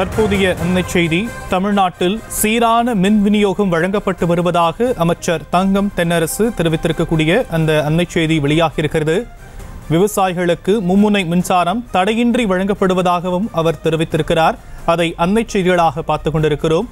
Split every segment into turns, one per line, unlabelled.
தற்போதைய அண்மைச் செய்தி தமிழ்நாட்டில் சீரான மின் விநியோகம் வழங்கப்பட்டு வருவதாக அமைச்சர் தங்கம் தென்னரசு தெரிவித்திருக்கக்கூடிய அந்த அண்மைச் செய்தி வெளியாகியிருக்கிறது விவசாயிகளுக்கு மும்முனை மின்சாரம் தடையின்றி வழங்கப்படுவதாகவும் அவர் தெரிவித்திருக்கிறார் அதை அண்மைச் செய்திகளாக பார்த்து கொண்டிருக்கிறோம்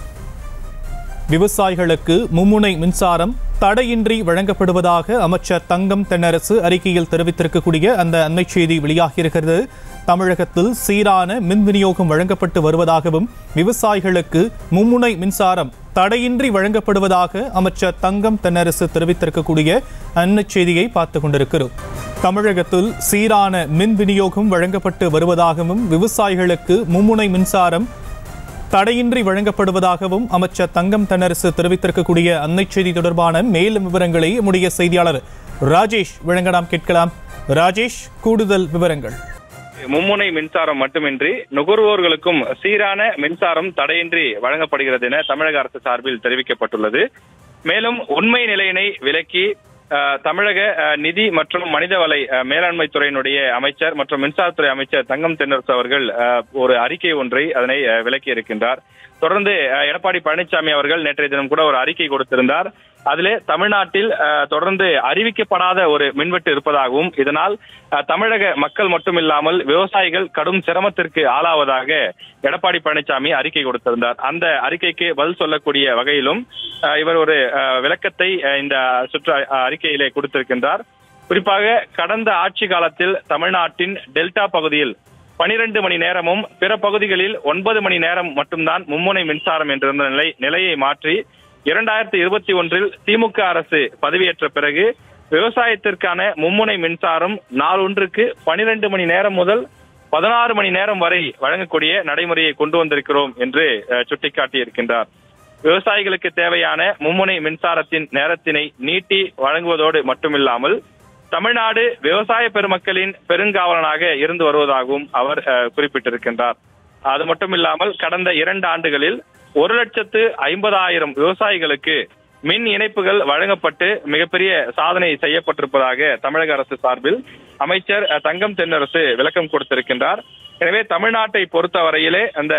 விவசாயிகளுக்கு மும்முனை மின்சாரம் தடையின்றி வழங்கப்படுவதாக அமைச்சர் தங்கம் தென்னரசு அறிக்கையில் தெரிவித்திருக்கக்கூடிய அந்த அண்மைச் செய்தி வெளியாகியிருக்கிறது தமிழகத்தில் சீரான மின் விநியோகம் வழங்கப்பட்டு வருவதாகவும் விவசாயிகளுக்கு மும்முனை மின்சாரம் தடையின்றி வழங்கப்படுவதாக அமைச்சர் தங்கம் தென்னரசு தெரிவித்திருக்கக்கூடிய அண்மைச் செய்தியை பார்த்து கொண்டிருக்கிறோம் தமிழகத்தில் சீரான மின் விநியோகம் வழங்கப்பட்டு வருவதாகவும் விவசாயிகளுக்கு மும்முனை மின்சாரம் தடையின்றி வழங்கப்படுவதாகவும் அமைச்சர் தங்கம் தென்னரசு தெரிவித்திருக்கக்கூடிய அன்னை செய்தி தொடர்பான மேலும் விவரங்களை நம்முடைய செய்தியாளர் ராஜேஷ் வழங்க நாம் கேட்கலாம் ராஜேஷ் கூடுதல் விவரங்கள்
மும்முனை மின்சாரம் மட்டுமின்றி நுகர்வோர்களுக்கும் சீரான மின்சாரம் தடையின்றி வழங்கப்படுகிறது என தமிழக அரசு சார்பில் தெரிவிக்கப்பட்டுள்ளது மேலும் உண்மை நிலையினை விலக்கி அஹ், தமிழக அஹ், நிதி மற்றும் மனிதவள அஹ், மேலாண்மை துறையினுடைய அமைச்சர் மற்றும் மின்சாரத்துறை அமைச்சர் தங்கம் தென்னரசு அவர்கள் அஹ், ஒரு அறிக்கை ஒன்றை அதனை அஹ், விளக்கி இருக்கின்றார் தொடர்ந்து அஹ், எடப்பாடி பழனிசாமி அவர்கள் நேற்றைய தினம் கூட ஒரு அறிக்கை கொடுத்திருந்தார் அதிலே தமிழ்நாட்டில் அஹ், தொடர்ந்து அறிவிக்கப்படாத ஒரு மின்வெட்டு இருப்பதாகவும் இதனால் அஹ், தமிழக மக்கள் மட்டுமில்லாமல் விவசாயிகள் கடும் சிரமத்திற்கு ஆளாவதாக எடப்பாடி பழனிசாமி அறிக்கை கொடுத்திருந்தார் அந்த அறிக்கைக்கு பதில் சொல்லக்கூடிய வகையிலும் அஹ், இவர் ஒரு அஹ், விளக்கத்தை அஹ், இந்த சுற்று அஹ், அறிக்கையிலே கொடுத்திருக்கின்றார் குறிப்பாக கடந்த ஆட்சி காலத்தில் தமிழ்நாட்டின் டெல்டா பகுதியில் பனிரெண்டு மணி நேரமும் பிற பகுதிகளில் ஒன்பது மணி நேரம் மட்டும்தான் மும்முனை மின்சாரம் என்றிருந்த நிலை நிலையை மாற்றி இரண்டாயிரத்தி இருபத்தி ஒன்றில் திமுக அரசு பதவியேற்ற பிறகு விவசாயத்திற்கான மும்முனை மின்சாரம் நாளொன்றுக்கு பனிரெண்டு மணி நேரம் முதல் பதினாறு மணி நேரம் வரை வழங்கக்கூடிய நடைமுறையை கொண்டு வந்திருக்கிறோம் என்று அஹ், சுட்டிக்காட்டியிருக்கின்றார் விவசாயிகளுக்கு தேவையான மும்முனை மின்சாரத்தின் நேரத்தினை நீட்டி வழங்குவதோடு மட்டுமில்லாமல் தமிழ்நாடு விவசாய பெருமக்களின் பெருங்காவலனாக இருந்து வருவதாகவும் அவர் அஹ், குறிப்பிட்டிருக்கின்றார் அது மட்டுமில்லாமல் கடந்த இரண்டு ஆண்டுகளில் ஒரு லட்சத்து ஐம்பதாயிரம் விவசாயிகளுக்கு மின் இணைப்புகள் வழங்கப்பட்டு மிகப்பெரிய சாதனை செய்யப்பட்டிருப்பதாக தமிழக அரசு சார்பில் அமைச்சர் அஹ், தங்கம் தென்னரசு விளக்கம் கொடுத்திருக்கின்றார் எனவே தமிழ்நாட்டை பொறுத்தவரையிலே அந்த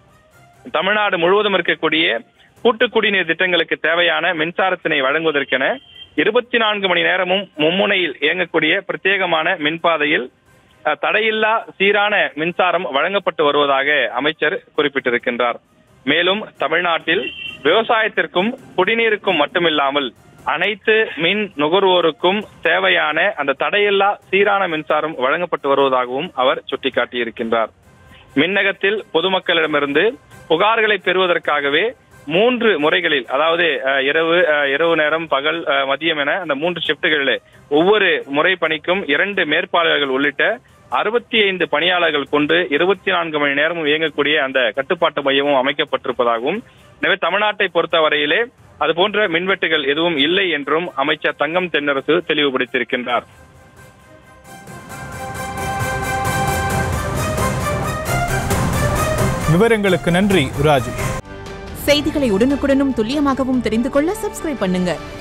தமிழ்நாடு முழுவதும் இருக்கக்கூடிய கூட்டு குடிநீர் திட்டங்களுக்கு தேவையான மின்சாரத்தினை வழங்குவதற்கென இருபத்தி நான்கு மணி நேரமும் மும்முனையில் இயங்கக்கூடிய பிரத்யேகமான மின்பாதையில் அஹ், தடையில்லா சீரான மின்சாரம் வழங்கப்பட்டு வருவதாக அமைச்சர் குறிப்பிட்டிருக்கின்றார் மேலும் தமிழ்நாட்டில் விவசாயத்திற்கும் குடிநீருக்கும் மட்டுமில்லாமல் அனைத்து மின் நுகர்வோருக்கும் தேவையான அந்த தடையில்லா சீரான மின்சாரம் வழங்கப்பட்டு வருவதாகவும் அவர் சுட்டிக்காட்டியிருக்கின்றார் மின்னகத்தில் பொதுமக்களிடமிருந்து புகார்களை பெறுவதற்காகவே மூன்று முறைகளில் அதாவது அஹ், இரவு அஹ், இரவு நேரம் பகல் அஹ், மதியம் என அந்த மூன்று ஷிப்டுகளில் ஒவ்வொரு முறை பணிக்கும் இரண்டு மேற்பாளர்கள் உள்ளிட்ட அறுபத்தி ஐந்து பணியாளர்கள் கொண்டு இருபத்தி நான்கு மணி நேரமும் இயங்கக்கூடிய அந்த கட்டுப்பாட்டு மையமும் அமைக்கப்பட்டிருப்பதாகவும் எனவே தமிழ்நாட்டை பொறுத்தவரையிலே அதுபோன்ற மின்வெட்டுகள் எதுவும் இல்லை என்றும் அமைச்சர் தங்கம் தென்னரசு தெளிவுபடுத்தியிருக்கின்றார்
விவரங்களுக்கு நன்றி ராஜேஷ்
செய்திகளை உடனுக்குடனும் துல்லியமாகவும் தெரிந்து கொள்ள சப்ஸ்கிரைப் பண்ணுங்க